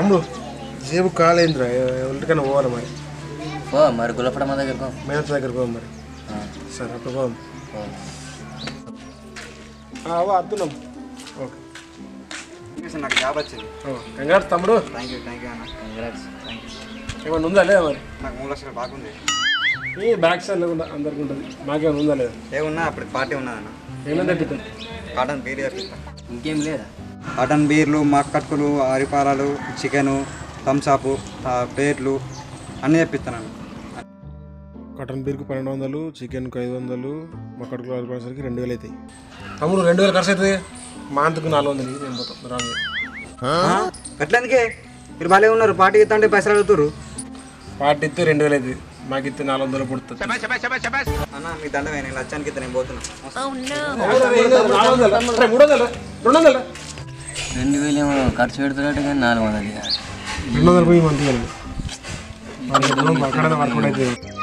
తమ్ముడు జేబు కాలేంద్రా ఎవరికైనా పోవాలి మరి ఓ మరి గుల్లపడమ్మ దగ్గరకు మేనత దగ్గర పోదాం మరి సరే అప్పుడు పోదాం అద్దున్నాం ఓకే నాకు జాబ్ వచ్చింది కంగారు తమ్ముడు థ్యాంక్ యూ థ్యాంక్ యూ అన్న కంగ్రాట్స్ థ్యాంక్ యూ ఏమన్నా ఉందా లేదా మరి నాకు మూడు లక్షలు బాగుంది ఈ బ్యాక్ సైడ్ లేకుండా అందరికి ఉంటుంది మాకేమైనా ఉందా లేదా ఏమున్నా అప్పుడు పార్టీ ఉన్నదన్న ఏమైనా తగ్గుతుంది కాటన్ బీర్ తెప్పిస్తా ఇంకేం లేదా కాటన్ బీర్లు మక్కట్టుకులు అరిపారాలు చికెను థమ్సాప్ ప్లేట్లు అన్నీ తెప్పిస్తాను కాటన్ బీర్కు పన్నెండు వందలు చికెన్కు ఐదు వందలు మక్కడికి కలిపేసరికి రెండు వేలు అవుతాయి తమ్ముడు రెండు వేలు ఖర్చు అవుతుంది మా అంతకు నాలుగు వందలు నేను పోతాం రాంగ్ ఎట్లెందుకే మీరు బాగానే ఉన్నారు పార్టీ ఇస్తా అంటే పైసలు అడుగుతారు పార్టీ ఇస్తే రెండు వేలు అవుతుంది మాకు ఇస్తే నాలుగు వందలు పుడుతుంది అన్న మీ దండమే నేను లచ్చానికి ఇస్తే నేను పోతున్నా నాలుగు వందలు సరే, మూడు వందలు రెండు వందలు రెండు వేలు ఏమో ఖర్చు పెడుతున్నట్టు కానీ నాలుగు వందలు ఇక. రెండు వందలు పోయి మంత్రి అక్కడ వర్కౌట్ అయితే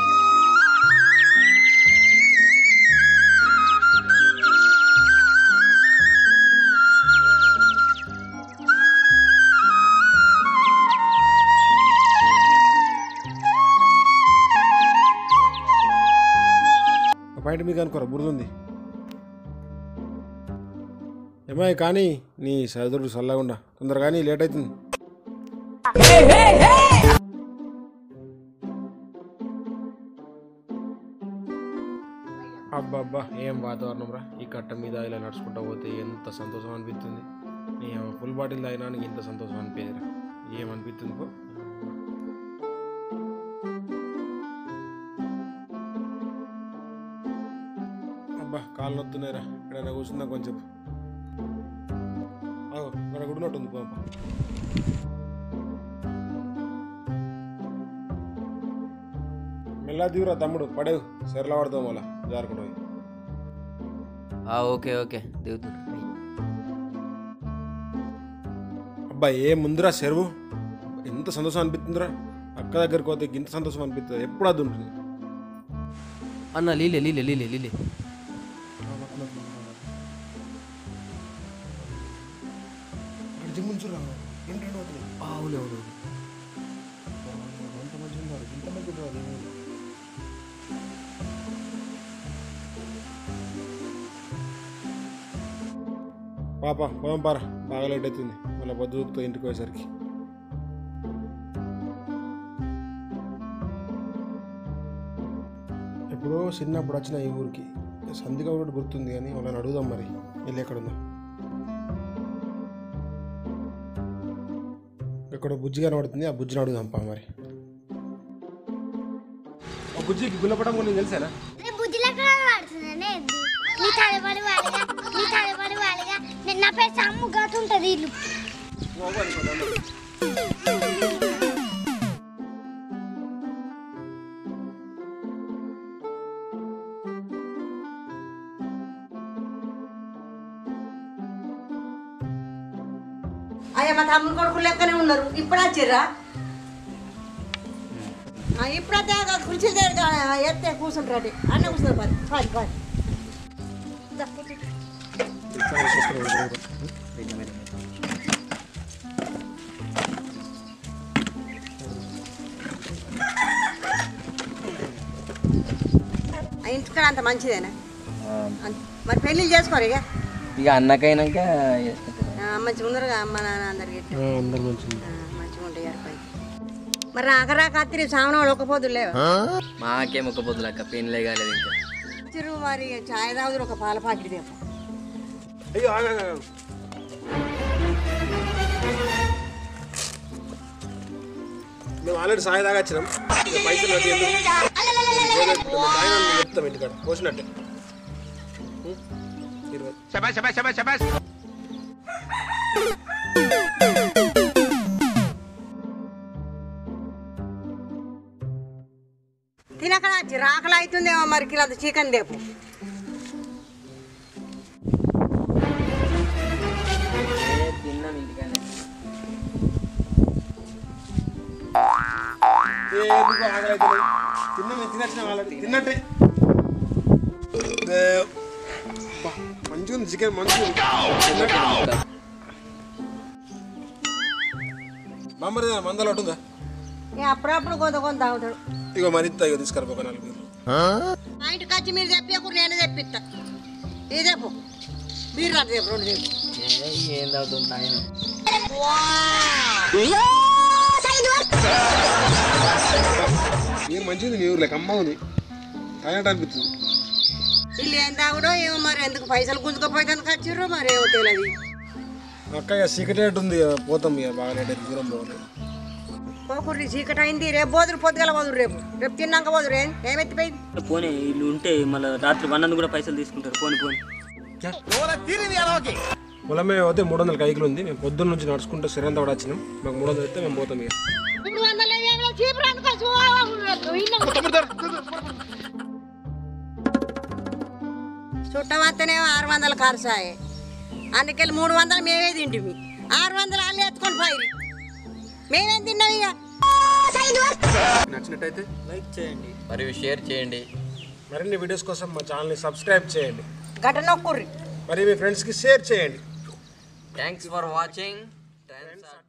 పాయింట్ మీకు అనుకోరా బురదుంది ఏమాయి కానీ నీ సదుడు చల్లగుండా తొందరగా కానీ లేట్ అవుతుంది అబ్బబ్బా ఏం వాతావరణం రా ఈ కట్ట మీద ఇలా నడుచుకుంటా పోతే ఎంత సంతోషం అనిపిస్తుంది నీ ఫుల్ బాటిల్ తాగినా నీకు ఇంత సంతోషం అనిపించదురా ఏమనిపిస్తుంది పో అబ్బా కాళ్ళు నొత్తున్నాయిరా ఎక్కడైనా కూర్చుందా కొంచెం ఆగో ఇక్కడ గుడినట్టుంది పంప మెల్లా దిగురా తమ్ముడు పడేవు సరళ పడతావు మళ్ళా జారకుండా పోయి ఆ, ఓకే ఓకే దిగుతున్నా అబ్బా ఏ ముందురా చెరువు ఎంత సంతోషం అనిపిస్తుందిరా అక్క దగ్గరికి పోతే ఇంత సంతోషం అనిపిస్తుంది ఎప్పుడు అది ఉంటుంది అన్న లీలే లీలే లీలే లీలే అవును అవును పాప పోదాం పారా బాగా లేట్ అవుతుంది మళ్ళీ పొద్దుతో ఇంటికి పోయేసరికి ఎప్పుడో చిన్నప్పుడు వచ్చిన ఈ ఊరికి సంధిగా కూడా గుర్తుంది కానీ వాళ్ళని అడుగుదాం మరి వెళ్ళి ఎక్కడుందా ఇక్కడ బుజ్జి కనబడుతుంది ఆ బుజ్జిని అడుగుదాం పా మరి ఆ బుజ్జికి గుల్లపడం కూడా నీకు తెలుసారా నేను బుద్ధిలో వాడుతున్నానే నీ తలపడి వాడగా నీ తలపడి వాడగా నేను నా పేరు సమ్ము ఉంటుంది ఇల్లు అయ్యా మా తమ్ముడు కొడుకు లెక్కనే ఉన్నారు ఇప్పుడు వచ్చిర్రా ఆ, ఇప్పుడైతే ఆ కుర్చీ దగ్గర ఎత్తే కూర్చుంటారు అన్న కూర్చున్నారు పది పది పది దా, కూర్చో. ఆ ఇంటికాడ అంత మంచిదేనా అంత- మరి పెళ్ళిళ్ళు చేసుకోరు ఇక ఇక అన్నకైనాక చేసుకుంటారు ఆ, మంచిగా ఉన్నారుగా అమ్మ నాన్న అందరికి అందరు మంచిది మంచిగా ఉంటాయి పై మరి రాకరా కత్తిరి సామనం ఒక్కపోదు లేవా మాకేం ఒక పొద్దులు అక్క పెళ్ళే కాలేదు ఇంకా చిరు మరి చాయ్ తాగుదురు ఒక పాల పాకెట్ దేపు అయ్యో ఆగు, ఆగు, ఆగు. మేము ఆల్రెడీ సాయి దాకా వచ్చినాం ఇక పైసలు కట్టి ఎందుకు? మేము తాగినాం, మేము చెప్తాం ఇంటికాడ పోసినట్టే ఉం? ఇరవై తినకడ చిరాకలు అవుతుందేమో మరి కిలో చికెన్ దేపు తిన్నాం ఇంటికానే ఏ, ఎందుకు ఆకలి అవుతలేదు? తిన్నాం మేము తినొచ్చినాం ఆల్రెడీ తిన్నట్టే ఏ, అబ్బా, మంచిగా ఉంది చికెన్ మంచిగా ఉంది తిన్నట్టే. బామ్మరి మందలు ఉంటుందా ఇక అప్పుడప్పుడు కొంత కొంత తాగుతాడు ఇగో మరి ఇస్తా ఇగో తీసుకురా ఒక నాలుగు బీర్లు. మా ఇంటికి వచ్చి మీరు చెప్పేకు నేను తెప్పిస్తా ఇది చెప్పు మీరు రా రేపు రెండు రేపు ఏం తాగుతుంది ఆయన మీరు మంచిది మీ ఊర్లో అమ్మ ఉంది తాగినట్టు అనిపిస్తుంది వీళ్ళు ఏం తాగుడో ఏమో మరి ఎందుకు పైసలు గుంజుకోపోయేందుకు వచ్చిర్రో మరి ఏమో తెలియదు అక్క ఇక సీక్రెట్ ఉంది ఇక పోతాం ఇక బాగా లేట్ అయితే దూరం పోవాలి పోకుర్రి చీకటి అయింది రేపు పోదురు పొద్దుగల పోదురు రేపు రేపు తిన్నాక పోదురు ఏం ఏమెత్తిపోయింది పోనీ వీళ్ళు ఉంటే మళ్ళీ రాత్రి వన్నందుకు కూడా పైసలు తీసుకుంటారు పోనీ పోనీ పొలమే పోతే మూడు వందల కైకిలు ఉంది మేము పొద్దున్న నుంచి నడుచుకుంటూ సిరంతా కూడా వచ్చినాం మాకు మూడు వందలు ఇస్తే మేము పోతాం ఇక ఇప్పుడు వందలు ఏం లేదు, చీపురు అనుకో, చూ- ఇన్నం. చుట్టమత్తనేమో ఆరు వందల ఖర్చాయే అందుకెళ్ళి మూడు వందలు మేమే తింటిమి ఆరు వందలు వాళ్ళు ఎత్తుకొని పోయి మేమేం తిన్నాం ఇక నచ్చినట్టయితే లైక్ చేయండి మరియు షేర్ చేయండి మరిన్ని వీడియోస్ కోసం మా ఛానల్ని సబ్స్క్రైబ్ చేయండి గట్ట నొక్కుర్రి మరి మీ ఫ్రెండ్స్కి షేర్ చేయండి థ్యాంక్స్ ఫర్ వాచింగ్